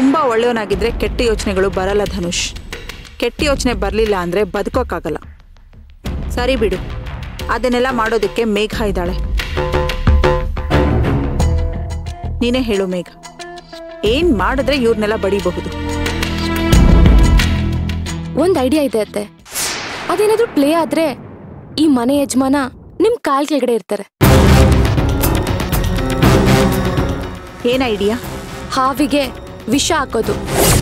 ತುಂಬ ಒಳ್ಳೆಯವನಾಗಿದ್ರೆ ಕೆಟ್ಟ ಯೋಚನೆಗಳು ಬರಲ್ಲ ಧನುಷ್ ಕೆಟ್ಟ ಯೋಚನೆ ಬರಲಿಲ್ಲ ಅಂದರೆ ಬದುಕೋಕ್ಕಾಗಲ್ಲ ಸರಿ ಬಿಡು ಅದನ್ನೆಲ್ಲ ಮಾಡೋದಕ್ಕೆ ಮೇಘ ಇದ್ದಾಳೆ ನೀನೇ ಹೇಳು ಮೇಘ ಏನ್ ಮಾಡಿದ್ರೆ ಇವ್ರನ್ನೆಲ್ಲ ಬಡಿಬಹುದು ಒಂದ್ ಐಡಿಯಾ ಇದೆ ಅತ್ತೆ ಅದೇನಾದ್ರೂ ಪ್ಲೇ ಆದ್ರೆ ಈ ಮನೆ ಯಜಮಾನ ನಿಮ್ ಕಾಲ್ ಕೆಳಗಡೆ ಇರ್ತಾರೆ ಏನ್ ಐಡಿಯಾ ಹಾವಿಗೆ ವಿಷ ಹಾಕೋದು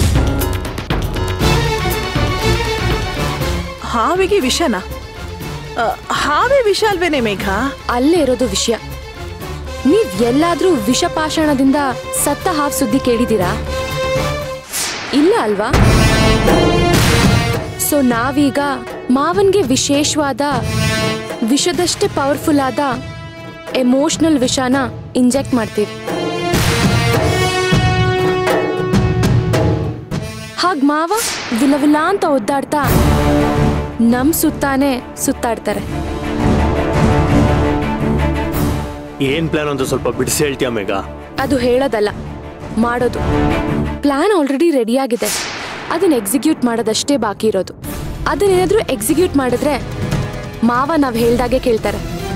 ಹಾವಿಗೆ ವಿಷನ ಆ, ಹಾವೇ ವಿಷ ಅಲ್ವೇನೆ ಮೇಘ ಅಲ್ಲೇ ಇರೋದು ವಿಷಯ ನೀವ್ ಎಲ್ಲಾದ್ರೂ ವಿಷಪಾಷಾಣದಿಂದ ಸತ್ತ ಹಾವ್ ಸುದ್ದಿ ಕೇಳಿದೀರಾ ಇಲ್ಲ ಅಲ್ವಾ ಸೊ ನಾವೀಗ ಮಾವನ್ಗೆ ವಿಶೇಷವಾದ ವಿಷದಷ್ಟೇ ಪವರ್ಫುಲ್ ಆದ ಎಮೋಷನಲ್ ವಿಷನ ಇಂಜೆಕ್ಟ್ ಮಾಡ್ತೀವಿ ಹಾಗ್ ಮಾವ ವಿಲವಿಲ ಅಂತ ಒದ್ದಾಡ್ತಾ ನಮ್ ಸುತ್ತಾನೆ ಸುತ್ತಾಡ್ತಾರೆ ಏನ್ ಪ್ಲಾನ್ ಅಂತ ಸ್ವಲ್ಪ ಬಿಡಿಸಿ ಹೇಳ್ತೀಯ ಮೇಘ ಅದು ಹೇಳೋದಲ್ಲ ಮಾಡೋದು ಪ್ಲಾನ್ ಆಲ್ರೆಡಿ ರೆಡಿ ಆಗಿದೆ ಅದನ್ನ ಎಕ್ಸಿಕ್ಯೂಟ್ ಮಾಡೋದಷ್ಟೇ ಬಾಕಿ ಇರೋದು ಅದನ್ನೇನಾದ್ರೂ ಎಕ್ಸಿಕ್ಯೂಟ್ ಮಾಡಿದ್ರೆ ಮಾವ ನಾವ್ ಹೇಳ್ದಾಗೆ ಕೇಳ್ತಾರೆ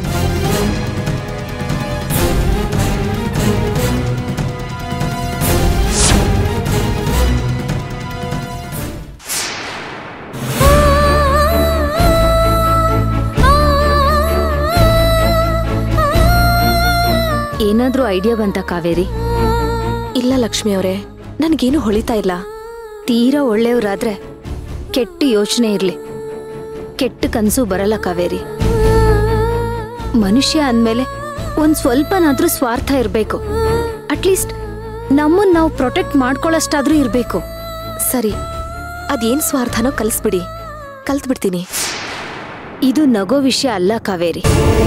ಏನಾದ್ರೂ ಐಡಿಯಾ ಬಂತ ಕಾವೇರಿ ಇಲ್ಲ ಲಕ್ಷ್ಮಿ ಅವರೇ ನನಗೇನು ಹೊಳಿತಾ ಇಲ್ಲ ತೀರಾ ಒಳ್ಳೆಯವರಾದ್ರೆ ಕೆಟ್ಟ ಯೋಚನೆ ಇರ್ಲಿ ಕೆಟ್ಟ ಕನ್ಸು ಬರಲ್ಲ ಕಾವೇರಿ ಮನುಷ್ಯ ಅಂದ್ಮೇಲೆ ಒಂದ್ ಸ್ವಲ್ಪನಾದ್ರೂ ಸ್ವಾರ್ಥ ಇರ್ಬೇಕು ಅಟ್ಲೀಸ್ಟ್ ನಮ್ಮನ್ನ ನಾವು ಪ್ರೊಟೆಕ್ಟ್ ಮಾಡ್ಕೊಳ್ಳೋಷ್ಟಾದ್ರೂ ಇರ್ಬೇಕು ಸರಿ ಅದೇನ್ ಸ್ವಾರ್ಥನೋ ಕಲಿಸ್ಬಿಡಿ ಕಲ್ತ್ಬಿಡ್ತೀನಿ ಇದು ನಗೋ ವಿಷಯ ಅಲ್ಲ ಕಾವೇರಿ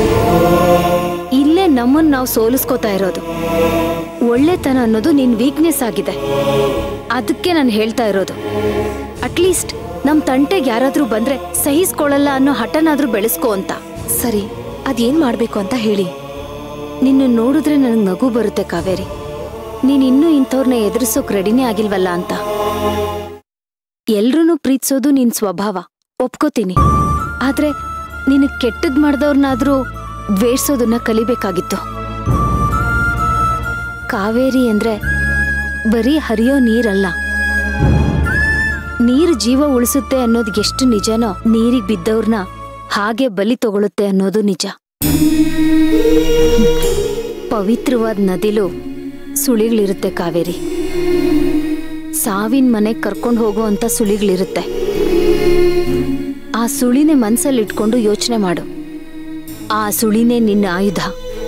ಇಲ್ಲೇ ನಮ್ಮನ್ನ ನಾವು ಸೋಲಿಸ್ಕೋತಾ ಇರೋದು ಒಳ್ಳೆತನ ಅನ್ನೋದು ನಿನ್ ವೀಕ್ನೆಸ್ ಆಗಿದೆ ಅದಕ್ಕೆ ನಾನು ಹೇಳ್ತಾ ಇರೋದು ಅಟ್ಲೀಸ್ಟ್ ನಮ್ ತಂಟೆಗೆ ಯಾರಾದ್ರೂ ಬಂದ್ರೆ ಸಹಿಸ್ಕೊಳ್ಳಲ್ಲ ಅನ್ನೋ ಹಠನಾದ್ರೂ ಬೆಳೆಸ್ಕೋ ಅಂತ ಸರಿ ಅದೇನ್ ಮಾಡ್ಬೇಕು ಅಂತ ಹೇಳಿ ನಿನ್ನ ನೋಡಿದ್ರೆ ನನಗೆ ನಗು ಬರುತ್ತೆ ಕಾವೇರಿ ನೀನ್ ಇನ್ನೂ ಇಂಥವ್ರನ್ನ ಎದುರಿಸೋಕ್ ರೆಡಿನೇ ಆಗಿಲ್ವಲ್ಲ ಅಂತ ಎಲ್ರನ್ನೂ ಪ್ರೀತಿಸೋದು ನಿನ್ ಸ್ವಭಾವ ಒಪ್ಕೋತೀನಿ ಆದ್ರೆ ನಿನಗ್ ಕೆಟ್ಟದ್ ಮಾಡ್ದವ್ರನ್ನಾದ್ರೂ ದ್ವೇಷಿಸೋದನ್ನ ಕಲಿಬೇಕಾಗಿತ್ತು ಕಾವೇರಿ ಅಂದ್ರೆ ಬರೀ ಹರಿಯೋ ನೀರಲ್ಲ ನೀರು ಜೀವ ಉಳಿಸುತ್ತೆ ಅನ್ನೋದು ಎಷ್ಟು ನಿಜನೋ ನೀರಿಗ್ ಬಿದ್ದವ್ರನ್ನ ಹಾಗೆ ಬಲಿ ತಗೊಳುತ್ತೆ ಅನ್ನೋದು ನಿಜ ಪವಿತ್ರವಾದ ನದಿಲು ಸುಳಿಗಳಿರುತ್ತೆ ಕಾವೇರಿ ಸಾವಿನ ಮನೆಗ್ ಕರ್ಕೊಂಡು ಹೋಗುವಂತ ಸುಳಿಗಳಿರುತ್ತೆ ಆ ಸುಳಿನೇ ಮನ್ಸಲ್ಲಿ ಇಟ್ಕೊಂಡು ಯೋಚನೆ ಮಾಡು ಆ ಸುಳಿನೇ ನಿನ್ನ ಆಯುಧ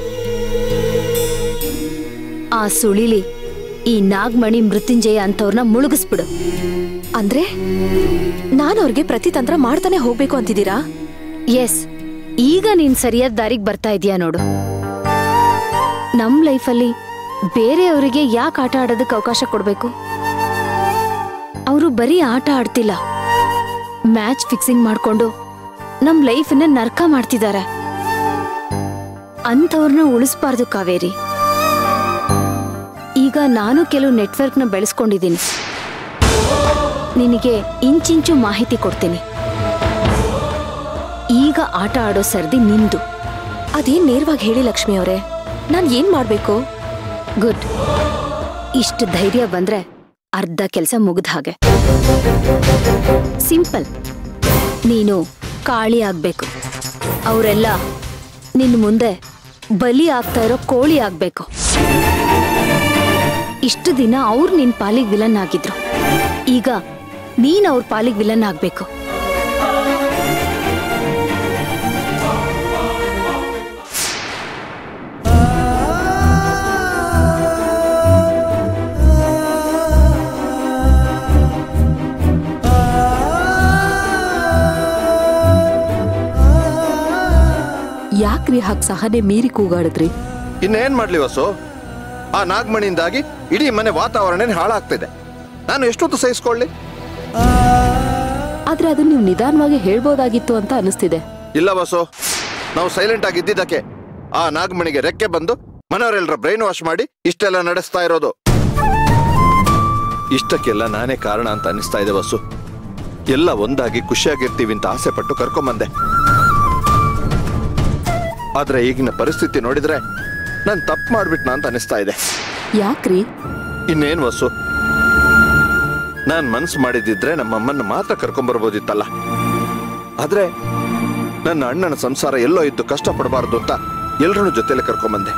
ಆ ಸುಳಿಲಿ ಈ ನಾಗಮಣಿ ಮೃತ್ಯುಂಜಯ ಅಂತವ್ರನ್ನ ಮುಳುಗಿಸ್ಬಿಡು ಅಂದ್ರೆ ನಾನು ಅವ್ರಿಗೆ ಪ್ರತಿತಂತ್ರ ಮಾಡ್ತಾನೆ ಹೋಗ್ಬೇಕು ಅಂತಿದ್ದೀರಾ ಎಸ್ ಈಗ ನೀನ್ ಸರಿಯಾದ ದಾರಿಗೆ ಬರ್ತಾ ಇದೀಯಾ ನೋಡು ನಮ್ ಲೈಫಲ್ಲಿ ಬೇರೆಯವರಿಗೆ ಯಾಕೆ ಆಟ ಆಡೋದಕ್ಕೆ ಅವಕಾಶ ಕೊಡ್ಬೇಕು ಅವರು ಬರೀ ಆಟ ಆಡ್ತಿಲ್ಲ ಮ್ಯಾಚ್ ಫಿಕ್ಸಿಂಗ್ ಮಾಡ್ಕೊಂಡು ನಮ್ ಲೈಫನ್ನ ನರ್ಕ ಮಾಡ್ತಿದ್ದಾರೆ ಅಂಥವ್ರನ್ನ ಉಳಿಸ್ಬಾರ್ದು ಕಾವೇರಿ ಈಗ ನಾನು ಕೆಲವು ನೆಟ್ವರ್ಕ್ನ ಬೆಳೆಸ್ಕೊಂಡಿದ್ದೀನಿ ನಿನಗೆ ಇಂಚಿಂಚು ಮಾಹಿತಿ ಕೊಡ್ತೀನಿ ಈಗ ಆಟ ಆಡೋ ಸರ್ದಿ ನಿಂದು ಅದೇನ್ ನೇರವಾಗಿ ಹೇಳಿ ಲಕ್ಷ್ಮಿ ಅವರೇ ನಾನ್ ಏನ್ ಮಾಡ್ಬೇಕು ಗುಡ್ ಇಷ್ಟು ಧೈರ್ಯ ಬಂದ್ರೆ ಅರ್ಧ ಕೆಲಸ ಮುಗ್ದ ಹಾಗೆ ಸಿಂಪಲ್ ನೀನು ಕಾಳಿ ಆಗ್ಬೇಕು ಅವರೆಲ್ಲ ನಿನ್ ಮುಂದೆ ಬಲಿ ಆಗ್ತಾ ಇರೋ ಕೋಳಿ ಆಗ್ಬೇಕು ಇಷ್ಟು ದಿನ ಅವ್ರು ನಿನ್ ಪಾಲಿಗೆ ವಿಲನ್ ಆಗಿದ್ರು ಈಗ ನೀನ್ ಅವ್ರ ಪಾಲಿಗೆ ವಿಲನ್ ಆಗ್ಬೇಕು ಯಾಕ್ರಿ ಹಾಗೆ ಸಹನೆ ಮೀರಿ ಕೂಗಾಡಿದ್ರಿ ಇನ್ನೇನ್ ಮಾಡ್ಲಿ ವಸು ಆ ನಾಗಮಣಿಯಿಂದಾಗಿ ಇಡೀ ಮನೆ ವಾತಾವರಣನೇ ಹಾಳಾಗ್ತಿದೆ ನಾನು ಎಷ್ಟೊತ್ತು ಸಹಿಸ್ಕೊಳ್ಳಿ ಆದ್ರೆ ಅದನ್ನ ನೀವು ನಿಧಾನವಾಗಿ ಹೇಳ್ಬೋದಾಗಿತ್ತು ಅಂತ ಅನಿಸ್ತಿದೆ ಇಲ್ಲ ವಸು ನಾವು ಸೈಲೆಂಟ್ ಆಗಿದ್ದಿದ್ದಕ್ಕೆ ಆ ನಾಗಮಣಿಗೆ ರೆಕ್ಕೆ ಬಂದು ಮನೆಯವರೆಲ್ಲರ ಬ್ರೈನ್ ವಾಶ್ ಮಾಡಿ ಇಷ್ಟೆಲ್ಲ ನಡೆಸ್ತಾ ಇರೋದು ಇಷ್ಟಕ್ಕೆಲ್ಲ ನಾನೇ ಕಾರಣ ಅಂತ ಅನಿಸ್ತಾ ಇದೆ ವಸು ಎಲ್ಲ ಒಂದಾಗಿ ಖುಷಿಯಾಗಿರ್ತೀವಿ ಅಂತ ಆಸೆ ಪಟ್ಟು ಕರ್ಕೊಂಬಂದೆ ಆದ್ರೆ ಈಗಿನ ಪರಿಸ್ಥಿತಿ ನೋಡಿದ್ರೆ ನಾನು ತಪ್ಪು ಮಾಡ್ಬಿಟ್ನಾ ಅಂತ ಅನಿಸ್ತಾ ಇದೆ ಯಾಕ್ರಿ ಇನ್ನೇನ್ ವಸು ನಾನ್ ಮನ್ಸು ಮಾಡಿದಿದ್ರೆ ನಮ್ಮಮ್ಮನ್ನ ಮಾತ್ರ ಕರ್ಕೊಂಬರ್ಬೋದಿತ್ತಲ್ಲ ಆದ್ರೆ ನನ್ನ ಅಣ್ಣನ ಸಂಸಾರ ಎಲ್ಲೋ ಇದ್ದು ಕಷ್ಟ ಪಡಬಾರ್ದು ಅಂತ ಎಲ್ರನ್ನೂ ಜೊತೆಲೆ ಕರ್ಕೊಂಬಂದೆ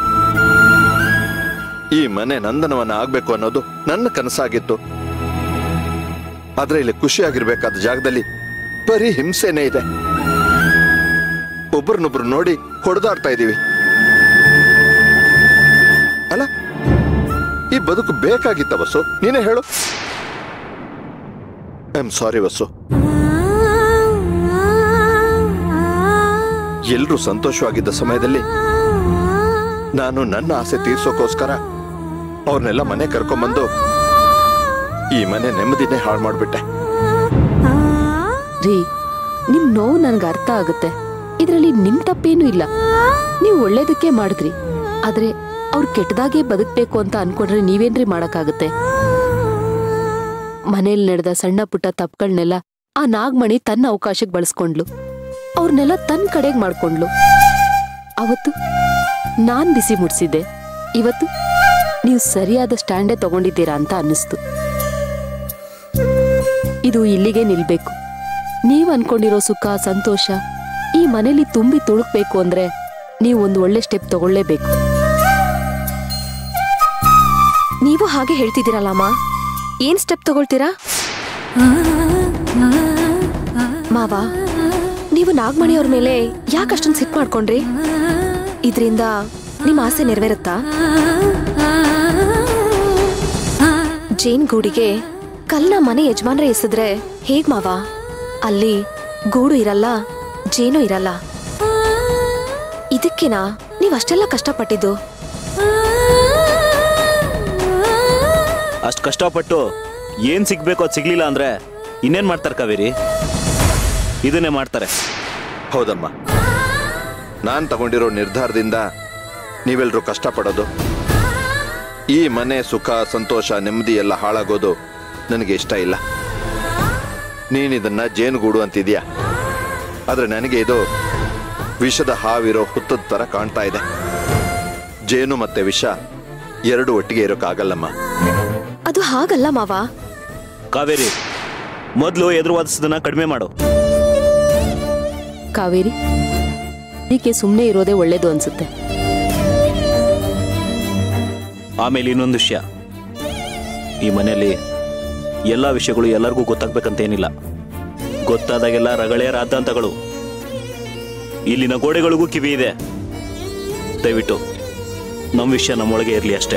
ಈ ಮನೆ ನಂದನವನ ಆಗ್ಬೇಕು ಅನ್ನೋದು ನನ್ನ ಕನಸಾಗಿತ್ತು ಆದ್ರೆ ಇಲ್ಲಿ ಖುಷಿಯಾಗಿರ್ಬೇಕಾದ ಜಾಗದಲ್ಲಿ ಬರೀ ಹಿಂಸೆನೇ ಇದೆ ಒಬ್ರನ್ನೊಬ್ರು ನೋಡಿ ಹೊಡೆದಾಡ್ತಾ ಇದೀವಿ ಅಲ್ಲ ಈ ಬದುಕು ಬೇಕಾಗಿತ್ತ ವಸು ನೀನೇ ಹೇಳು ಐ ಆಮ್ ಸಾರಿ ವಸು ಎಲ್ರೂ ಸಂತೋಷವಾಗಿದ್ದ ಸಮಯದಲ್ಲಿ ನಾನು ನನ್ನ ಆಸೆ ತೀರ್ಸೋಕೋಸ್ಕರ ಅವ್ರನ್ನೆಲ್ಲ ಮನೆ ಕರ್ಕೊಂಬಂದು ಈ ಮನೆ ನೆಮ್ಮದಿನೇ ಹಾಳು ಮಾಡ್ಬಿಟ್ಟೆ ರೀ ನಿಮ್ ನೋವು ನನ್ಗೆ ಅರ್ಥ ಆಗುತ್ತೆ ಇದ್ರಲ್ಲಿ ನಿಮ್ ತಪ್ಪೇನೂ ಇಲ್ಲ ನೀವು ಒಳ್ಳೇದಕ್ಕೆ ಮಾಡಿದ್ರಿ ಆದ್ರೆ ಅವ್ರು ಕೆಟ್ಟದಾಗೆ ಬದುಕ್ಬೇಕು ಅಂತ ಅನ್ಕೊಂಡ್ರೆ ನೀವೇನ್ರಿ ಮಾಡಕ್ಕಾಗತ್ತೆ ಮನೇಲಿ ನಡೆದ ಸಣ್ಣ ಪುಟ್ಟ ತಪ್ಪುಗಳನ್ನೆಲ್ಲ ಆ ನಾಗಮಣಿ ತನ್ನ ಅವಕಾಶಕ್ಕೆ ಬಳಸ್ಕೊಂಡ್ಲು ಅವ್ರನ್ನೆಲ್ಲ ತನ್ನ ಕಡೆಗ್ ಮಾಡ್ಕೊಂಡ್ಲು ಅವತ್ತು ನಾನ್ ಬಿಸಿ ಮುಡ್ಸಿದ್ದೆ ಇವತ್ತು ನೀವು ಸರಿಯಾದ ಸ್ಟ್ಯಾಂಡೇ ತಗೊಂಡಿದ್ದೀರಾ ಅಂತ ಅನ್ನಿಸ್ತು ಇದು ಇಲ್ಲಿಗೆ ನಿಲ್ಬೇಕು ನೀವ್ ಅನ್ಕೊಂಡಿರೋ ಸುಖ ಸಂತೋಷ ಈ ಮನೇಲಿ ತುಂಬಿ ತುಳುಕ್ಬೇಕು ಅಂದ್ರೆ ನೀವು ಒಂದು ಒಳ್ಳೆ ಸ್ಟೆಪ್ ತಗೊಳ್ಳೇಬೇಕು ನೀವು ಹಾಗೆ ಹೇಳ್ತಿದ್ದೀರಲ್ಲಮ್ಮ ಏನ್ ಸ್ಟೆಪ್ ತಗೊಳ್ತೀರಾ ಮಾವ ನೀವು ನಾಗಮಣಿ ಅವ್ರ ಮೇಲೆ ಯಾಕಷ್ಟೊಂದು ಸಿಟ್ ಮಾಡ್ಕೊಂಡ್ರಿ ಇದರಿಂದ ನಿಮ್ಮ ಆಸೆ ನೆರವೇರುತ್ತಾ ಜೇನ್ ಗೂಡಿಗೆ ಕಲ್ನ ಮನೆ ಯಜಮಾನ್ರೆ ಎಸಿದ್ರೆ ಹೇಗ್ ಮಾವ ಅಲ್ಲಿ ಗೂಡು ಇರಲ್ಲ ಜೇನು ಇರಲ್ಲ ಇದಕ್ಕೆನಾ ನೀವ್ ಅಷ್ಟೆಲ್ಲ ಕಷ್ಟಪಟ್ಟಿದ್ದು ಅಷ್ಟು ಕಷ್ಟಪಟ್ಟು ಏನ್ ಸಿಗ್ಬೇಕು ಅದು ಸಿಗ್ಲಿಲ್ಲ ಅಂದ್ರೆ ಇನ್ನೇನ್ ಮಾಡ್ತಾರೆ ಕಾವೇರಿ ಇದನ್ನೇ ಮಾಡ್ತಾರೆ ಹೌದಮ್ಮ ನಾನ್ ತಗೊಂಡಿರೋ ನಿರ್ಧಾರದಿಂದ ನೀವೆಲ್ರೂ ಕಷ್ಟಪಡೋದು ಈ ಮನೆ ಸುಖ ಸಂತೋಷ ನೆಮ್ಮದಿ ಎಲ್ಲ ಹಾಳಾಗೋದು ನನಗೆ ಇಷ್ಟ ಇಲ್ಲ ನೀನಿದನ್ನ ಜೇನುಗೂಡು ಅಂತಿದ್ಯಾ ಆದ್ರೆ ನನಗೆ ಇದು ವಿಷದ ಹಾವಿರೋ ಹುತ್ತದ ತರ ಕಾಣ್ತಾ ಇದೆ ಜೇನು ಮತ್ತೆ ವಿಷ ಎರಡು ಒಟ್ಟಿಗೆ ಇರೋಕ್ಕಾಗಲ್ಲಮ್ಮ ಅದು ಹಾಗಲ್ಲ ಮಾವ ಕಾವೇರಿ ಮೊದಲು ಎದುರು ವಾದಿಸೋದನ್ನ ಕಡಿಮೆ ಮಾಡು ಕಾವೇರಿ ಅದಕ್ಕೆ ಸುಮ್ಮನೆ ಇರೋದೇ ಒಳ್ಳೇದು ಅನ್ಸುತ್ತೆ ಆಮೇಲೆ ಇನ್ನೊಂದು ವಿಷಯ ಈ ಮನೆಯಲ್ಲಿ ಎಲ್ಲ ವಿಷಯಗಳು ಎಲ್ಲರಿಗೂ ಗೊತ್ತಾಗ್ಬೇಕಂತೇನಿಲ್ಲ ಗೊತ್ತಾದಾಗೆಲ್ಲ ರಗಳೆ ರಾದ್ದಾಂತಗಳು ಇಲ್ಲಿನ ಗೋಡೆಗಳಿಗೂ ಕಿವಿ ಇದೆ ದಯವಿಟ್ಟು ನಮ್ಮ ವಿಷಯ ನಮ್ಮೊಳಗೆ ಇರಲಿ ಅಷ್ಟೇ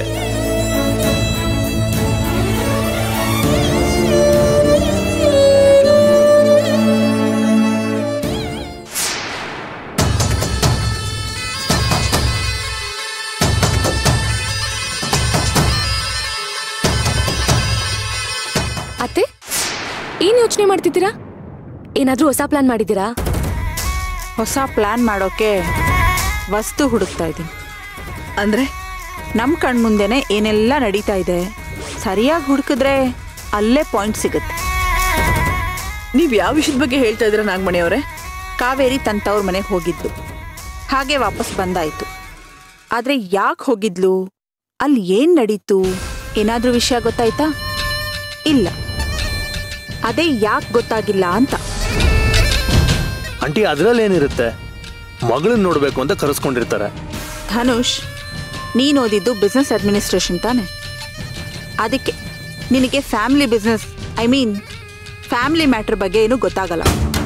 ಅತ್ತೆ ಏನ್ ಯೋಚನೆ ಮಾಡ್ತಿದ್ದೀರಾ ಏನಾದ್ರೂ ಹೊಸ ಪ್ಲಾನ್ ಮಾಡಿದ್ದೀರಾ ಹೊಸ ಪ್ಲಾನ್ ಮಾಡೋಕೆ ವಸ್ತು ಹುಡುಕ್ತಾ ಇದ್ದೀನಿ ಅಂದ್ರೆ ನಮ್ಮ ಕಣ್ಮುಂದೆನೆ ಏನೆಲ್ಲ ನಡೀತಾ ಇದೆ ಸರಿಯಾಗಿ ಹುಡುಕಿದ್ರೆ ಅಲ್ಲೇ ಪಾಯಿಂಟ್ ಸಿಗುತ್ತೆ ನೀವ್ ಯಾವ ವಿಷಯದ ಬಗ್ಗೆ ಹೇಳ್ತಾ ಇದ್ರ ನಾಗಮಣಿ ಅವರೇ ಕಾವೇರಿ ತನ್ನ ತವ್ರ ಮನೆಗೆ ಹೋಗಿದ್ಲು ಹಾಗೆ ವಾಪಸ್ ಬಂದಾಯ್ತು ಆದ್ರೆ ಯಾಕೆ ಹೋಗಿದ್ಲು ಅಲ್ಲಿ ಏನ್ ನಡೀತು ಏನಾದ್ರೂ ವಿಷಯ ಗೊತ್ತಾಯ್ತಾ ಇಲ್ಲ ಅದೇ ಯಾಕೆ ಗೊತ್ತಾಗಿಲ್ಲ ಅಂತ ಆಂಟಿ ಅದ್ರಲ್ಲಿ ಏನಿರುತ್ತೆ ಮಗಳನ್ನ ನೋಡ್ಬೇಕು ಅಂತ ಕರೆಸ್ಕೊಂಡಿರ್ತಾರೆ ಧನುಷ್ ನೀನ್ ಓದಿದ್ದು ಬಿಸ್ನೆಸ್ ಅಡ್ಮಿನಿಸ್ಟ್ರೇಷನ್ ತಾನೆ ಅದಕ್ಕೆ ನಿನಗೆ family business I mean family matter ಬಗ್ಗೆ ಏನೂ ಗೊತ್ತಾಗಲ್ಲ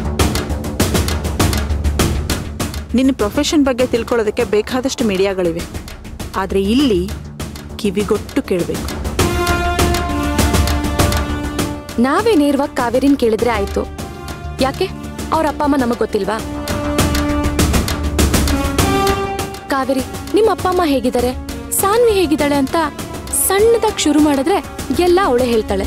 ನಿನ್ನ ಪ್ರೊಫೆಷನ್ ಬಗ್ಗೆ ತಿಳ್ಕೊಳ್ಳೋದಕ್ಕೆ ಬೇಕಾದಷ್ಟು ಮೀಡಿಯಾಗಳಿವೆ ಆದರೆ ಇಲ್ಲಿ ಕಿವಿಗೊಟ್ಟು ಕೇಳಬೇಕು ನಾವೇ ನೇರವಾಗಿ ಕಾವೇರಿನ್ ಕೇಳಿದ್ರೆ ಆಯ್ತು ಯಾಕೆ ಅವ್ರ ಅಪ್ಪ ಅಮ್ಮ ನಮಗ್ ಗೊತ್ತಿಲ್ವಾ ಕಾವೇರಿ ನಿಮ್ಮ ಅಪ್ಪ ಅಮ್ಮ ಹೇಗಿದ್ದಾರೆ ಸಾನ್ವಿ ಹೇಗಿದ್ದಾಳೆ ಅಂತ ಸಣ್ಣದಾಗಿ ಶುರು ಮಾಡಿದ್ರೆ ಎಲ್ಲ ಅವಳೇ ಹೇಳ್ತಾಳೆ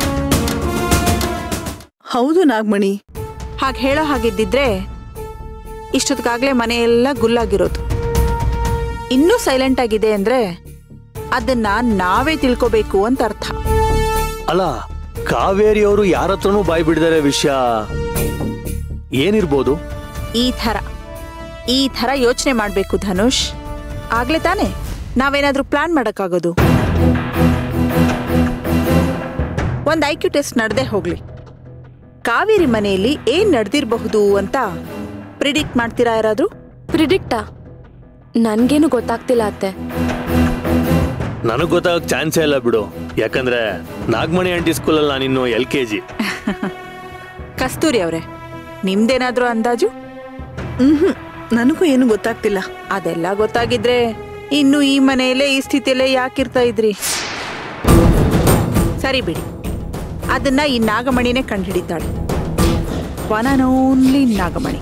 ಹೌದು ನಾಗಮಣಿ ಹಾಗೆ ಹೇಳೋ ಹಾಗಿದ್ದಿದ್ರೆ ಇಷ್ಟೊತ್ತಿಗಾಗಲೇ ಮನೆಯೆಲ್ಲ ಗುಲ್ಲಾಗಿರೋದು ಇನ್ನೂ ಸೈಲೆಂಟ್ ಆಗಿದೆ ಅಂದ್ರೆ ಅದನ್ನ ನಾವೇ ತಿಳ್ಕೋಬೇಕು ಅಂತ ಅರ್ಥ ಅಲ್ಲ ಕಾವೇರಿ ಅವರು ಯಾರ ಹತ್ರನೂ ಬಾಯಿ ಬಿಡಿದಾರೆ ವಿಷಯ ಏನಿರ್ಬೋದು ಈ ಥರ ಈ ಥರ ಯೋಚನೆ ಮಾಡಬೇಕು ಧನುಷ್ ಆಗ್ಲೇ ತಾನೇ ನಾವೇನಾದ್ರೂ ಪ್ಲಾನ್ ಮಾಡೋಕ್ಕಾಗೋದು ಒಂದು ಐ ಕ್ಯೂ ಟೆಸ್ಟ್ ನಡೆದೇ ಹೋಗ್ಲಿ ಕಾವೇರಿ ಮನೆಯಲ್ಲಿ ಏನ್ ನಡೆದಿರಬಹುದು ಅಂತ ಪ್ರಿಡಿಕ್ಟ್ ಮಾಡ್ತೀರಾ ಯಾರಾದ್ರೂ ಪ್ರಿಡಿಕ್ಟಾ ನನ್ಗೇನು ಗೊತ್ತಾಗ್ತಿಲ್ಲ ಅತ್ತೆ ನನಗ್ ಗೊತ್ತಾಗಕ್ ಚಾನ್ಸೇ ಇಲ್ಲ ಬಿಡು ಯಾಕಂದ್ರೆ ನಾಗಮಣಿ ಆಂಟಿ ಸ್ಕೂಲಲ್ಲಿ ನಾನಿನ್ನು ಎಲ್ ಕೆ ಜಿ ಕಸ್ತೂರಿ ಅವರೇ ನಿಮ್ದೇನಾದ್ರೂ ಅಂದಾಜು ಹ್ಮ್ ನನಗೂ ಏನು ಗೊತ್ತಾಗ್ತಿಲ್ಲ ಅದೆಲ್ಲ ಗೊತ್ತಾಗಿದ್ರೆ ಇನ್ನು ಈ ಮನೆಯಲ್ಲೇ ಈ ಸ್ಥಿತಿಯಲ್ಲೇ ಯಾಕಿರ್ತಾ ಇದ್ರಿ ಸರಿ ಬಿಡಿ ಅದನ್ನ ಈ ನಾಗಮಣಿನೇ ಕಂಡುಹಿಡಿತಾಳೆ ಒನ್ ಅಂಡ್ ಓನ್ಲಿ ನಾಗಮಣಿ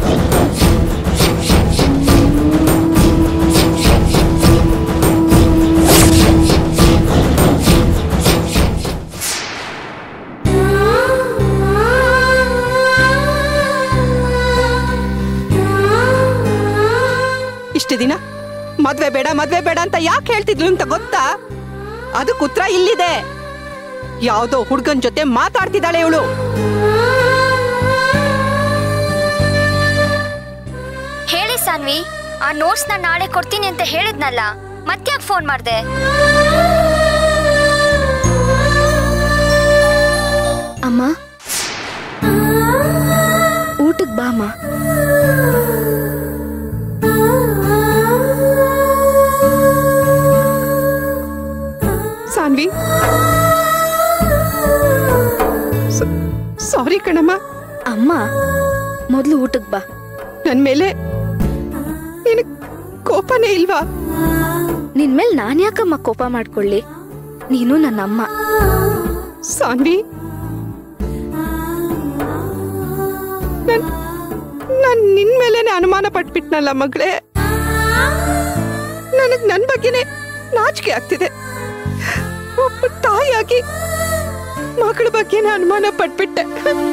ಇಷ್ಟು ದಿನ ಮದ್ವೆ ಬೇಡ ಮದ್ವೆ ಬೇಡ ಅಂತ ಯಾಕೆ ಹೇಳ್ತಿದ್ಲು ಅಂತ ಗೊತ್ತಾ ಅದಕ್ಕೆ ಉತ್ತರ ಇಲ್ಲಿದೆ ಯಾವ್ದೋ ಹುಡ್ಗನ್ ಜೊತೆ ಮಾತಾಡ್ತಿದ್ದಾಳೆ ಇವಳು ಹೇಳಿ ಸಾನ್ವಿ ಆ ನೋಟ್ಸ್ ನಾನು ನಾಳೆ ಕೊಡ್ತೀನಿ ಅಂತ ಹೇಳಿದ್ನಲ್ಲ ಮತ್ತ್ಯಾಕೆ ಫೋನ್ ಮಾಡ್ದೆ ಅಮ್ಮ ಊಟಕ್ಕೆ ಬಾ ಅಮ್ಮ ಸಾನ್ವಿ ಸಾರಿ ಕಣಮ್ಮ ಅಮ್ಮ ಮೊದಲು ಊಟಕ್ಕೆ ಬಾ ನನ್ ಮೇಲೆ ನಿನಗ್ ಕೋಪನೇ ಇಲ್ವಾ ನಿನ್ ಮೇಲೆ ನಾನು ಯಾಕಮ್ಮ ಕೋಪ ಮಾಡ್ಕೊಳ್ಳಿ ನೀನು ನನ್ನ ಅಮ್ಮ ಸಾನ್ವಿ ನನ್ ನಾನ್ ನಿನ್ ಮೇಲೇನೆ ಅನುಮಾನ ಪಟ್ಬಿಟ್ನಲ್ಲ ಮಗಳೇ ನನಗ್ ನನ್ ಬಗ್ಗೆನೆ ನಾಚಿಕೆ ಆಗ್ತಿದೆ ಒಬ್ಬ ತಾಯಿಯಾಗಿ ಮಗಳ ಬಗ್ಗೆನೆ ಅನುಮಾನ ಪಟ್ಬಿಟ್ಟೆ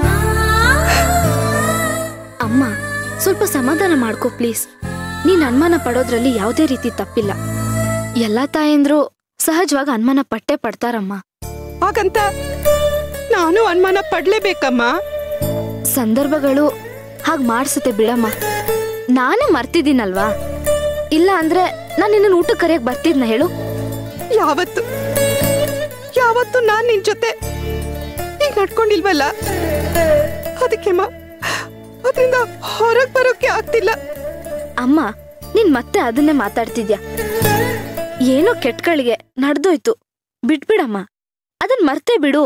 ಅಮ್ಮ ಸ್ವಲ್ಪ ಸಮಾಧಾನ ಮಾಡ್ಕೋ ಪ್ಲೀಸ್ ನೀನ್ ಅನುಮಾನ ಪಡೋದ್ರಲ್ಲಿ ಯಾವುದೇ ರೀತಿ ತಪ್ಪಿಲ್ಲ ಎಲ್ಲಾ ತಾಯಂದ್ರು ಸಹಜವಾಗಿ ಅನುಮಾನ ಪಟ್ಟೆ ಪಡ್ತಾರಮ್ಮ ಹಾಗಂತ ನಾನು ಅನುಮಾನ ಪಡ್ಲೇಬೇಕಮ್ಮ ಸಂದರ್ಭಗಳು ಹಾಗ್ ಮಾಡ್ಸುತ್ತೆ ಬಿಡಮ್ಮ ನಾನೇ ಮರ್ತಿದ್ದೀನಲ್ವಾ ಇಲ್ಲ ಅಂದ್ರೆ ನಾನು ನಿನ್ನ ಊಟಕ್ಕೆ ಕರೆಯಕ್ ಬರ್ತಿದ್ನ ಹೇಳು ಯಾವತ್ತು ಯಾವತ್ತು ನಾನ್ ನಿನ್ ಜೊತೆ ಈಗ ನಡ್ಕೊಂಡಿಲ್ವಲ್ಲ ಅದಕ್ಕೆಮ್ಮ ಅದರಿಂದ ಹೊರಗ್ ಬರೋಕೆ ಆಗ್ತಿಲ್ಲ ಅಮ್ಮ ನೀನ್ ಮತ್ತೆ ಅದನ್ನೇ ಮಾತಾಡ್ತಿದ್ಯಾ ಏನೋ ಕೆಟ್ಗಳಿಗೆ ನಡ್ದೋಯ್ತು ಬಿಟ್ಬಿಡಮ್ಮ ಅದನ್ ಮರ್ತೇ ಬಿಡು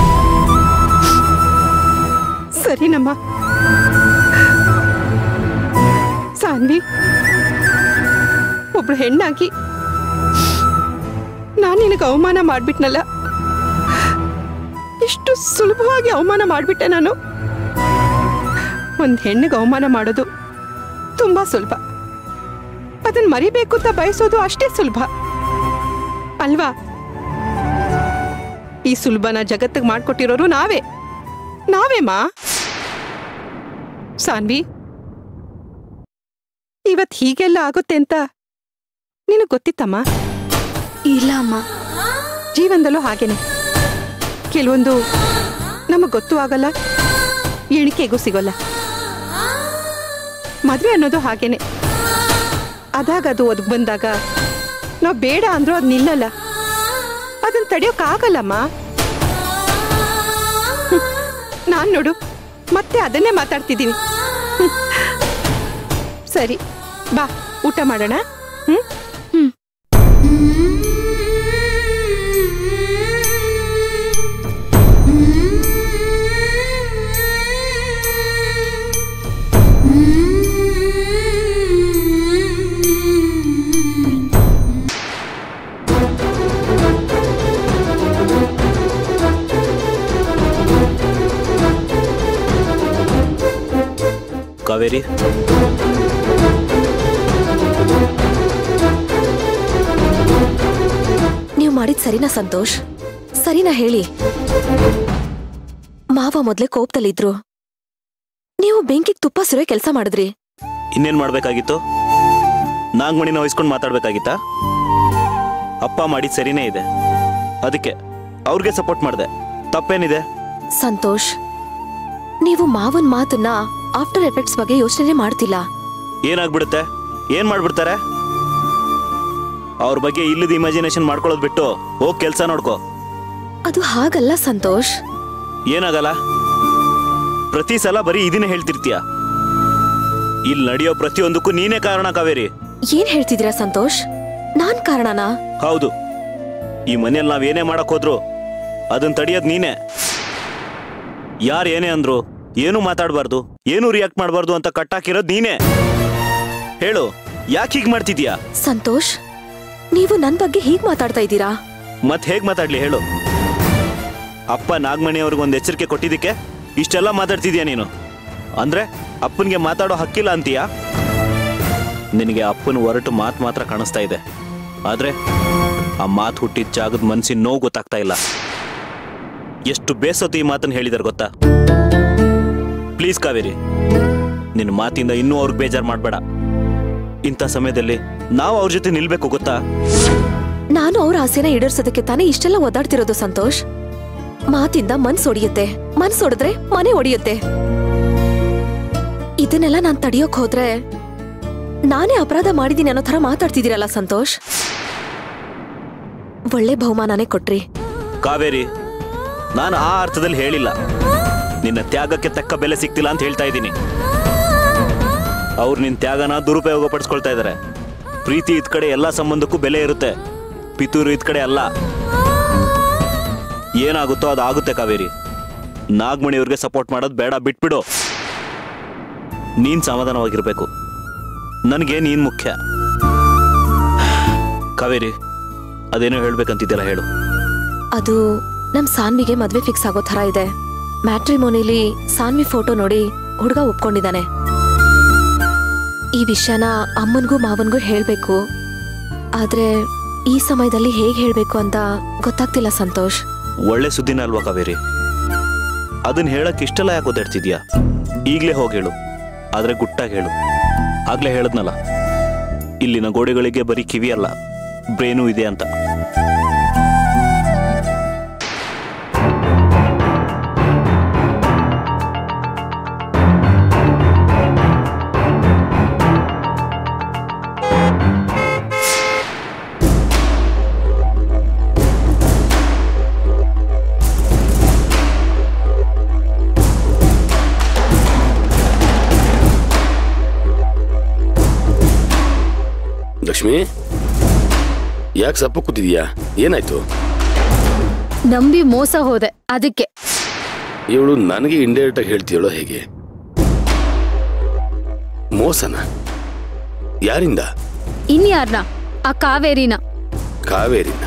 ಸರಿನಮ್ಮ ಸಾನ್ವಿ ಒಬ್ಳು ಹೆಣ್ಣಾಗಿ ನಾನ್ ನಿನಗೆ ಅವಮಾನ ಮಾಡ್ಬಿಟ್ನಲ್ಲ ಇಷ್ಟು ಸುಲಭವಾಗಿ ಅವಮಾನ ಮಾಡ್ಬಿಟ್ಟೆ ನಾನು ಒಂದ್ ಹೆಣ್ಣಿಗೆ ಅವಮಾನ ಮಾಡೋದು ತುಂಬಾ ಸುಲಭ ಅದನ್ನ ಮರಿಬೇಕು ಅಂತ ಬಯಸೋದು ಅಷ್ಟೇ ಸುಲಭ ಅಲ್ವಾ ಈ ಸುಲಭನ ಜಗತ್ತಿಗೆ ಮಾಡ್ಕೊಟ್ಟಿರೋರು ನಾವೇ ನಾವೇಮಾ ಸಾನ್ವಿ ಇವತ್ ಹೀಗೆಲ್ಲ ಆಗುತ್ತೆ ಅಂತ ನಿನಗ್ ಗೊತ್ತಿತ್ತಮ್ಮ ಇಲ್ಲ ಅಮ್ಮ ಜೀವನದಲ್ಲೂ ಹಾಗೇನೆ ಕೆಲವೊಂದು ನಮಗ್ ಗೊತ್ತೂ ಆಗಲ್ಲ ಎಣಿಕೆಗೂ ಸಿಗೋಲ್ಲ ಮದ್ವೆ ಅನ್ನೋದು ಹಾಗೇನೆ ಅದಾಗ ಅದು ಒದಗ್ ಬಂದಾಗ ನಾವು ಬೇಡ ಅಂದ್ರೂ ಅದ್ ನಿಲ್ಲಲ್ಲ ಅದನ್ನ ತಡೆಯೋಕ್ ಆಗಲ್ಲಮ್ಮ ಹ್ಮ್. ನಾನ್ ನೋಡು ಮತ್ತೆ ಅದನ್ನೇ ಮಾತಾಡ್ತಿದ್ದೀನಿ ಹ್ಮ್. ಸರಿ ಬಾ ಊಟ ಮಾಡೋಣ ಹ್ಮ್ ಕಾವೇರಿ ನೀವು ಮಾಡಿದ್ ಸರಿನಾ ಸಂತೋಷ್ ಸರಿನಾ ಹೇಳಿ ಮಾವ ಮೊದ್ಲೇ ಕೋಪದಲ್ಲಿದ್ರು ನೀವು ಬೆಂಕಿಗೆ ತುಪ್ಪ ಸುರೇ ಕೆಲಸ ಮಾಡಿದ್ರಿ ಇನ್ನೇನ್ ಮಾಡ್ಬೇಕಾಗಿತ್ತು ನಾಗಮಣಿನ ವಹಿಸ್ಕೊಂಡು ಮಾತಾಡ್ಬೇಕಾಗಿತ್ತಾ ಅಪ್ಪ ಮಾಡಿದ್ ಸರಿನೇ ಇದೆ ಅದಕ್ಕೆ ಅವ್ರಿಗೆ ಸಪೋರ್ಟ್ ಮಾಡಿದೆ ತಪ್ಪೇನಿದೆ ಸಂತೋಷ್ ನೀವು ಮಾವನ್ ಮಾತನ್ನ ಆಫ್ಟರ್ ಎಫೆಕ್ಟ್ಸ್ ಬಗ್ಗೆ ಯೋಚನೆ ಮಾಡ್ತಿಲ್ಲ ಏನಾಗ್ಬಿಡುತ್ತೆ ಏನ್ ಮಾಡ್ಬಿಡ್ತಾರೆ ಅವ್ರ ಬಗ್ಗೆ ಇಲ್ಲದ ಇಮ್ಯಾಜಿನೇಷನ್ ಮಾಡ್ಕೊಳ್ಳೋದು ಬಿಟ್ಟು ಹೋಗ್ ಕೆಲ್ಸ ನೋಡ್ಕೋ ಅದು ಹಾಗಲ್ಲ ಸಂತೋಷ್ ಏನಾಗಲ್ಲ ಪ್ರತಿ ಸಲ ಬರೀ ಇದನ್ನೇ ಹೇಳ್ತಿರ್ತೀಯ ಇಲ್ಲಿ ನಡೆಯೋ ಪ್ರತಿಯೊಂದಕ್ಕೂ ನೀನೇ ಕಾರಣ ಕಾವೇರಿ ಏನ್ ಹೇಳ್ತಿದ್ದೀರಾ ಸಂತೋಷ್ ನಾನ್ ಕಾರಣನಾ ಹೌದು ಈ ಮನೆಯಲ್ಲಿ ನಾವ್ ಏನೇ ಮಾಡಕ್ ಹೋದ್ರು ಅದನ್ನ ತಡಿಯೋದ್ ನೀನೇ ಯಾರು ಏನೇ ಅಂದ್ರು ಏನು ಮಾತಾಡಬಾರ್ದು ಏನು ರಿಯಾಕ್ಟ್ ಮಾಡಬಾರ್ದು ಅಂತ ಕಟ್ಟಾಕಿರೋದ್ ನೀನೇ ಹೇಳು ಯಾಕೆ ಹೀಗ್ ಮಾಡ್ತಿದ್ಯಾ ಸಂತೋಷ್ ನೀವು ನನ್ ಬಗ್ಗೆ ಹೀಗ್ ಮಾತಾಡ್ತಾ ಇದ್ದೀರಾ ಮತ್ ಹೇಗ್ ಮಾತಾಡ್ಲಿ ಹೇಳು ಅಪ್ಪ ನಾಗಮಣಿ ಅವ್ರಿಗೆ ಒಂದು ಎಚ್ಚರಿಕೆ ಕೊಟ್ಟಿದ್ದಕ್ಕೆ ಇಷ್ಟೆಲ್ಲ ಮಾತಾಡ್ತಿದ್ಯಾ ನೀನು ಅಂದ್ರೆ ಅಪ್ಪನಿಗೆ ಮಾತಾಡೋ ಹಕ್ಕಿಲ್ಲ ಅಂತೀಯಾ ನಿನಗೆ ಅಪ್ಪನ ಹೊರಟು ಮಾತು ಮಾತ್ರ ಕಾಣಿಸ್ತಾ ಇದೆ ಆದ್ರೆ ಆ ಮಾತು ಹುಟ್ಟಿದ ಜಾಗದ ಮನ್ಸಿನ ನೋವು ಗೊತ್ತಾಗ್ತಾ ಇಲ್ಲ ಎಷ್ಟು ಬೇಸತ್ತು ಈ ಮಾತನ್ನ ಹೇಳಿದಾರೆ ಗೊತ್ತಾ ಪ್ಲೀಸ್ ಕಾವೇರಿ ನಿನ್ನ ಮಾತಿಂದ ಇನ್ನೂ ಅವ್ರಿಗೆ ಬೇಜಾರು ಮಾಡಬೇಡ ಇಂಥ ಸಮಯದಲ್ಲಿ ನಾವು ಅವ್ರ ಜೊತೆ ನಿಲ್ಬೇಕು ಗೊತ್ತಾ ನಾನು ಅವ್ರ ಆಸೆನ ಈಡೇರ್ಸೋದಕ್ಕೆ ತಾನೇ ಇಷ್ಟೆಲ್ಲ ಒದ್ದಾಡ್ತಿರೋದು ಸಂತೋಷ್ ಮಾತಿಂದ ಮನ್ಸ್ ಒಡಿಯುತ್ತೆ ಮನ್ಸ್ ಒಡೆದ್ರೆ ಮನೆ ಒಡಿಯುತ್ತೆ ಇದನ್ನೆಲ್ಲ ನಾನ್ ತಡಿಯೋಕ್ ಹೋದ್ರೆ ನಾನೇ ಅಪರಾಧ ಮಾಡಿದೀನಿ ಅನ್ನೋ ತರ ಮಾತಾಡ್ತಿದ್ದೀರಲ್ಲ ಸಂತೋಷ್ ಒಳ್ಳೆ ಬಹುಮಾನನೇ ಕೊಟ್ರಿ ಕಾವೇರಿ ನಾನು ಆ ಅರ್ಥದಲ್ಲಿ ಹೇಳಿಲ್ಲ ನಿನ್ನ ತ್ಯಾಗಕ್ಕೆ ತಕ್ಕ ಬೆಲೆ ಸಿಗ್ತಿಲ್ಲ ಅಂತ ಹೇಳ್ತಾ ಇದ್ದೀನಿ ಅವ್ರು ನಿನ್ನ ತ್ಯಾಗನ ದುರುಪಯೋಗ ಪಡಿಸ್ಕೊಳ್ತಾ ಇದ್ದಾರೆ ಪ್ರೀತಿ ಇದ್ ಕಡೆ ಎಲ್ಲ ಸಂಬಂಧಕ್ಕೂ ಬೆಲೆ ಇರುತ್ತೆ ಪಿತೂರು ಇದ್ ಕಡೆ ಅಲ್ಲ ಏನಾಗುತ್ತೋ ಅದು ಆಗುತ್ತೆ ಕಾವೇರಿ ನಾಗಮಣಿಯವ್ರಿಗೆ ಸಪೋರ್ಟ್ ಮಾಡೋದು ಬೇಡ ಬಿಟ್ಬಿಡು ನೀನ್ ಸಮಾಧಾನವಾಗಿರ್ಬೇಕು ನನಗೆ ನೀನ್ ಮುಖ್ಯ ಕಾವೇರಿ ಅದೇನೋ ಹೇಳ್ಬೇಕಂತಿದ್ದೆಲ್ಲ ಹೇಳು ಅದು ನಮ್ ಸಾನ್ವಿಗೆ ಮದ್ವೆ ಫಿಕ್ಸ್ ಆಗೋ ತರ ಇದೆ ಮ್ಯಾಟ್ರಿಮೋನಿಲಿ ಸಾನ್ವಿ ಫೋಟೋ ನೋಡಿ ಹುಡುಗ ಒಪ್ಕೊಂಡಿದ್ದಾನೆ ಈ ವಿಷಯನ ಅಮ್ಮನ್ಗೂ ಮಾವನ್ಗೂ ಹೇಳ್ಬೇಕು ಆದ್ರೆ ಈ ಸಮಯದಲ್ಲಿ ಹೇಗ್ ಹೇಳ್ಬೇಕು ಅಂತ ಗೊತ್ತಾಗ್ತಿಲ್ಲ ಸಂತೋಷ್ ಒಳ್ಳೆ ಸುದ್ದಿನ ಅಲ್ವಾ ಕಾವೇರಿ ಅದನ್ನ ಹೇಳಕ್ ಇಷ್ಟೆಲ್ಲ ಯಾಕೆ ಓದಾಡ್ತಿದ್ಯಾ ಈಗ್ಲೇ ಹೋಗಿ ಹೇಳು ಆದ್ರೆ ಗುಟ್ಟಾಗಿ ಹೇಳು ಆಗ್ಲೇ ಹೇಳದ್ನಲ್ಲ ಇಲ್ಲಿನ ಗೋಡೆಗಳಿಗೆ ಬರೀ ಕಿವಿ ಅಲ್ಲ ಬ್ರೇನು ಇದೆ ಅಂತ ಲಕ್ಷ್ಮಿ ಯಾಕೆ ಸಪ್ಪ ಕೂತಿದ್ಯಾ ಏನಾಯ್ತು ನಂಬಿ ಮೋಸ ಹೋದೆ ಅದಕ್ಕೆ ಇವಳು ನನಗೆ ಇಂಡೈರೆಕ್ಟ್ ಆಗಿ ಹೇಳ್ತೀಯಳೋ ಹೇಗೆ ಮೋಸನ ಯಾರಿಂದ ಇನ್ಯಾರ್ನ ಆ ಕಾವೇರಿನ ಕಾವೇರಿನ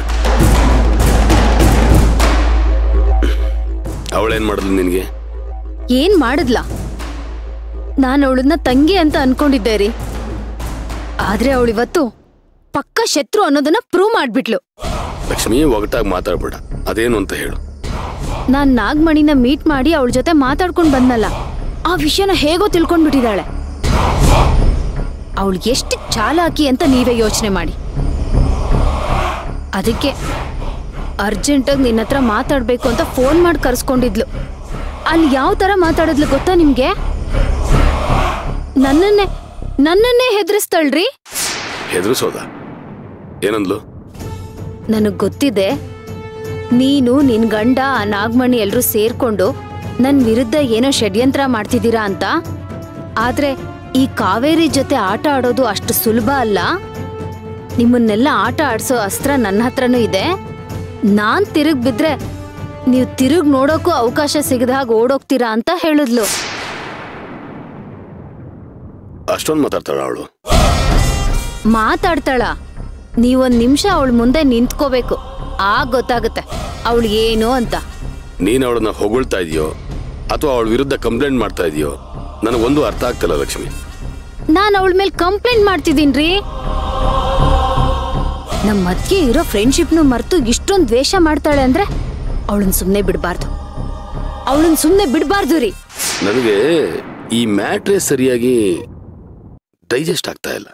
ಅವಳೇನ್ ಮಾಡಿದ್ಲು ನಿನಗೆ ಏನ್ ಮಾಡಿದ್ಲ ನಾನು ಅವಳನ್ನ ತಂಗಿ ಅಂತ ಅನ್ಕೊಂಡಿದ್ದೆ ರೀ ಆದ್ರೆ ಅವಳಿವತ್ತು ಪಕ್ಕ ಶತ್ರು ಅನ್ನೋದನ್ನ ಪ್ರೂವ್ ಮಾಡ್ಬಿಟ್ಲು ಲಕ್ಷ್ಮಿ ಒಗಟಾಗಿ ಮಾತಾಡ್ಬೇಡ ಅದೇನು ಅಂತ ಹೇಳು ನಾನ್ ನಾಗಮಣಿನ ಮೀಟ್ ಮಾಡಿ ಅವಳ ಜೊತೆ ಮಾತಾಡ್ಕೊಂಡ್ ಬಂದಲ್ಲ ಆ ವಿಷಯನ ಹೇಗೋ ತಿಳ್ಕೊಂಡ್ಬಿಟ್ಟಿದ್ದಾಳೆ ಅವಳು ಎಷ್ಟು ಚಾಲಾಕಿ ಅಂತ ನೀವೇ ಯೋಚನೆ ಮಾಡಿ ಅದಕ್ಕೆ ಅರ್ಜೆಂಟಾಗಿ ನಿನ್ನ ಹತ್ರ ಮಾತಾಡ್ಬೇಕು ಅಂತ ಫೋನ್ ಮಾಡಿ ಕರ್ಸ್ಕೊಂಡಿದ್ಲು ಅಲ್ಲಿ ಯಾವ ಥರ ಮಾತಾಡಿದ್ಲು ಗೊತ್ತಾ ನಿಮ್ಗೆ ನನ್ನನ್ನೇ ನನ್ನನ್ನೇ ಹೆದರಿಸ್ತಾಳ್ರಿ ಹೆದರ್ಸೋದ ಏನಂದ್ಲು ನನಗ್ ಗೊತ್ತಿದೆ ನೀನು ನಿನ್ ಗಂಡ ಆ ನಾಗಮಣಿ ಎಲ್ರೂ ಸೇರ್ಕೊಂಡು ನನ್ ವಿರುದ್ಧ ಏನೋ ಷಡ್ಯಂತ್ರ ಮಾಡ್ತಿದ್ದೀರಾ ಅಂತ ಆದ್ರೆ ಈ ಕಾವೇರಿ ಜೊತೆ ಆಟ ಆಡೋದು ಅಷ್ಟು ಸುಲಭ ಅಲ್ಲ ನಿಮ್ಮನ್ನೆಲ್ಲ ಆಟ ಆಡ್ಸೋ ಅಸ್ತ್ರ ನನ್ನ ಹತ್ರನೂ ಇದೆ ನಾನ್ ತಿರುಗ್ ಬಿದ್ರೆ ನೀವು ತಿರುಗ್ ನೋಡೋಕ್ಕೂ ಅವಕಾಶ ಸಿಗದ ಹಾಗೆ ಓಡೋಗ್ತೀರಾ ಅಂತ ಹೇಳಿದ್ಲು ಅಷ್ಟೊಂದು ಮಾತಾಡ್ತಾಳ ಅವಳು ಮಾತಾಡ್ತಾಳ ನೀವೊಂದ್ ನಿಮಿಷ ಅವಳ ಮುಂದೆ ನಿಂತ್ಕೋಬೇಕು ಆಗ ಗೊತ್ತಾಗುತ್ತೆ ಅವಳು ಏನು ಅಂತ ನೀನು ಅವಳನ್ನ ಹೊಗಳ್ತಾ ಇದೆಯೋ ಅಥವಾ ಅವಳ ವಿರುದ್ಧ ಕಂಪ್ಲೇಂಟ್ ಮಾಡ್ತಾ ಇದೆಯೋ ನನಗೊಂದು ಅರ್ಥ ಆಗ್ತಿಲ್ಲ ಲಕ್ಷ್ಮಿ ನಾನು ಅವಳ ಮೇಲೆ ಕಂಪ್ಲೇಂಟ್ ಮಾಡ್ತಿದ್ದೀನ್ರಿ ನಮ್ಮ ಮಧ್ಯ ಇರೋ ಫ್ರೆಂಡ್ಶಿಪ್ನು ಮರ್ತು ಇಷ್ಟೊಂದು ದ್ವೇಷ ಮಾಡ್ತಾಳೆ ಅಂದ್ರೆ ಅವಳನ್ನ ಸುಮ್ಮನೆ ಬಿಡಬಾರ್ದು ಅವಳನ್ನ ಸುಮ್ಮನೆ ಬಿಡಬಾರ್ದು ರೀ ನನಗೆ ಈ ಮ್ಯಾಟ್ರೇ ಸರಿಯಾಗಿ ಡೈಜೆಸ್ಟ್ ಆಗ್ತಾ ಇಲ್ಲ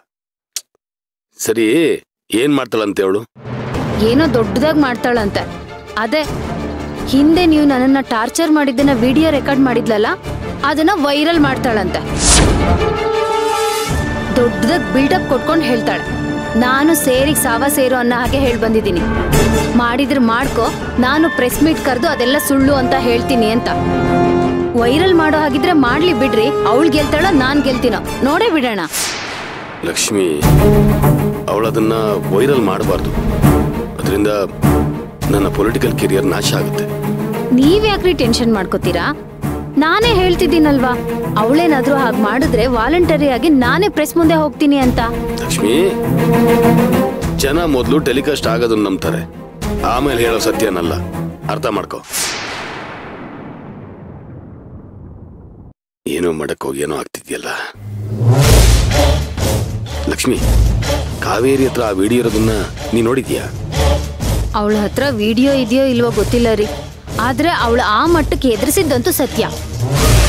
ಸರಿ ಏನ್ ಮಾಡ್ತಾಳಂತೆ ಅವಳು ಏನೋ ದೊಡ್ಡದಾಗಿ ಮಾಡ್ತಾಳಂತೆ ಅದೇ ಹಿಂದೆ ನೀವು ನನ್ನನ್ನ ಟಾರ್ಚರ್ ಮಾಡಿದ್ದನ್ನ ವಿಡಿಯೋ ರೆಕಾರ್ಡ್ ಮಾಡಿದ್ಲಲ್ಲ ಅದನ್ನ ವೈರಲ್ ಮಾಡ್ತಾಳಂತೆ ದೊಡ್ಡದಾಗಿ ಬಿಲ್ಡಪ್ ಕೊಟ್ಕೊಂಡು ಹೇಳ್ತಾಳೆ ನಾನು ಸೇರಿಗೆ ಸಾವ ಸೇರು ಅನ್ನೋ ಹಾಗೆ ಹೇಳಿ ಬಂದಿದ್ದೀನಿ ಮಾಡಿದ್ರೆ ಮಾಡ್ಕೊ ನಾನು ಪ್ರೆಸ್ ಮೀಟ್ ಕರೆದು ಅದೆಲ್ಲ ಸುಳ್ಳು ಅಂತ ಹೇಳ್ತೀನಿ ಅಂತ ವೈರಲ್ ಮಾಡೋ ಹಾಗಿದ್ರೆ ಮಾಡ್ಲಿ ಬಿಡ್ರಿ ಅವಳು ಗೆಲ್ತಾಳೋ ನಾನ್ ಗೆಲ್ತೀನೋ ನೋಡೇ ಬಿಡೋಣ ಲಕ್ಷ್ಮಿ ಅವಳದನ್ನ ವೈರಲ್ ಮಾಡಬಾರ್ದು ಅದರಿಂದ ನನ್ನ ಪೊಲಿಟಿಕಲ್ ಕೆರಿಯರ್ ನಾಶ ಆಗುತ್ತೆ ನೀವ್ಯಾಕ್ರಿ ಟೆನ್ಷನ್ ಮಾಡ್ಕೋತೀರಾ ನಾನೇ ಹೇಳ್ತಿದ್ದೀನಲ್ವಾ ಅವಳೇನಾದ್ರೂ ಹಾಗೆ ಮಾಡಿದ್ರೆ ವಾಲಂಟರಿ ಆಗಿ ನಾನೇ ಪ್ರೆಸ್ ಮುಂದೆ ಹೋಗ್ತೀನಿ ಅಂತ ಲಕ್ಷ್ಮಿ ಜನ ಮೊದಲು ಟೆಲಿಕಾಸ್ಟ್ ಆಗೋದನ್ನ ನಂಬ್ತಾರೆ ಆಮೇಲೆ ಹೇಳೋ ಸತ್ಯನಲ್ಲ ಅರ್ಥ ಮಾಡ್ಕೋ ಏನೋ ಮಾಡಕ್ ಹೋಗಿ ಏನೋ ಆಗ್ತಿದ್ಯಲ್ಲ ಲಕ್ಷ್ಮಿ ಕಾವೇರಿ ಹತ್ರ ಆ ವಿಡಿಯೋ ಇರೋದನ್ನ ನೀ ನೋಡಿದ್ಯಾ ಅವಳ ಹತ್ರ ವಿಡಿಯೋ ಇದೆಯೋ ಇಲ್ವೋ ಗೊತ್ತಿಲ್ಲ ರೀ ಆದ್ರೆ ಅವಳು ಆ ಮಟ್ಟಕ್ಕೆ ಎದುರಿಸಿದ್ದಂತೂ ಸತ್ಯ